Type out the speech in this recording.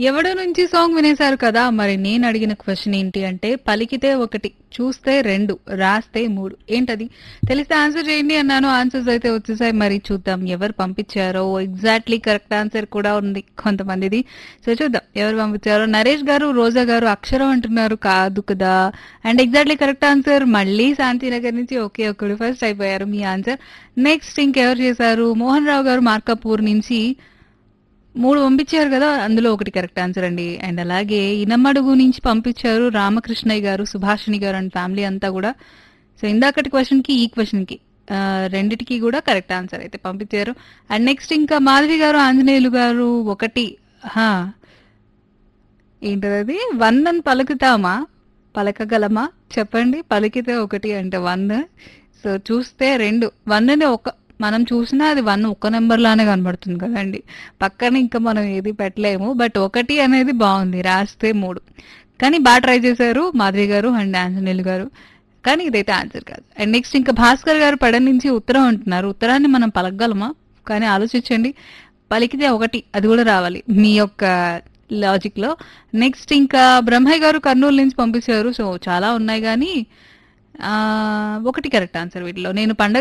ఎవడో నుంచి సాంగ్ వినేశారు కదా మరి నేను అడిగిన క్వశ్చన్ ఏంటి అంటే పలికితే ఒకటి చూస్తే రెండు రాస్తే మూడు ఏంటది తెలిస్తే ఆన్సర్ చేయండి అన్నాను ఆన్సర్స్ అయితే వచ్చేసాయి మరి చూద్దాం ఎవరు పంపించారో ఎగ్జాక్ట్లీ కరెక్ట్ ఆన్సర్ కూడా ఉంది కొంతమందిది సో చూద్దాం ఎవరు పంపించారో నరేష్ గారు రోజా గారు అక్షరం అంటున్నారు కాదు కదా అండ్ ఎగ్జాక్ట్లీ కరెక్ట్ ఆన్సర్ మళ్ళీ శాంతినగర్ నుంచి ఓకే ఒకడు ఫస్ట్ అయిపోయారు మీ ఆన్సర్ నెక్స్ట్ ఇంకెవరు చేశారు మోహన్ రావు గారు మార్కాపూర్ నుంచి మూడు పంపించారు కదా అందులో ఒకటి కరెక్ట్ ఆన్సర్ అండి అండ్ అలాగే ఇనమడుగు నుంచి పంపించారు రామకృష్ణయ్య గారు సుభాషిణి గారు అండ్ ఫ్యామిలీ అంతా కూడా సో ఇందాకటి క్వశ్చన్ కి ఈ క్వశ్చన్ కి ఆ, రెండిటికి కూడా కరెక్ట్ ఆన్సర్ అయితే పంపించారు అండ్ నెక్స్ట్ ఇంకా మాధవి గారు ఆంజనేయులు గారు ఒకటి హా ఏంటది వన్ అని పలుకుతామా పలకగలమా చెప్పండి పలికితే ఒకటి అంటే వన్ సో చూస్తే రెండు వన్ అని ఒక మనం చూసినా అది వన్ ఒక్క నెంబర్ లానే కనబడుతుంది కదండి పక్కన ఇంకా మనం ఏది పెట్టలేము బట్ ఒకటి అనేది బాగుంది రాస్తే మూడు కానీ బాగా ట్రై చేశారు మాధవి గారు అండ్ ఆంజనేయులు గారు కానీ ఇదైతే ఆన్సర్ కాదు అండ్ నెక్స్ట్ ఇంకా భాస్కర్ గారు పడ నుంచి ఉత్తరం అంటున్నారు ఉత్తరాన్ని మనం పలకగలమా కానీ ఆలోచించండి పలికితే ఒకటి అది కూడా రావాలి మీ యొక్క లాజిక్ లో నెక్స్ట్ ఇంకా బ్రహ్మయ్య గారు కర్నూలు నుంచి పంపించారు సో చాలా ఉన్నాయి కానీ ఆ, ఒకటి కరెక్ట్ ఆన్సర్ వీటిలో నేను పండగ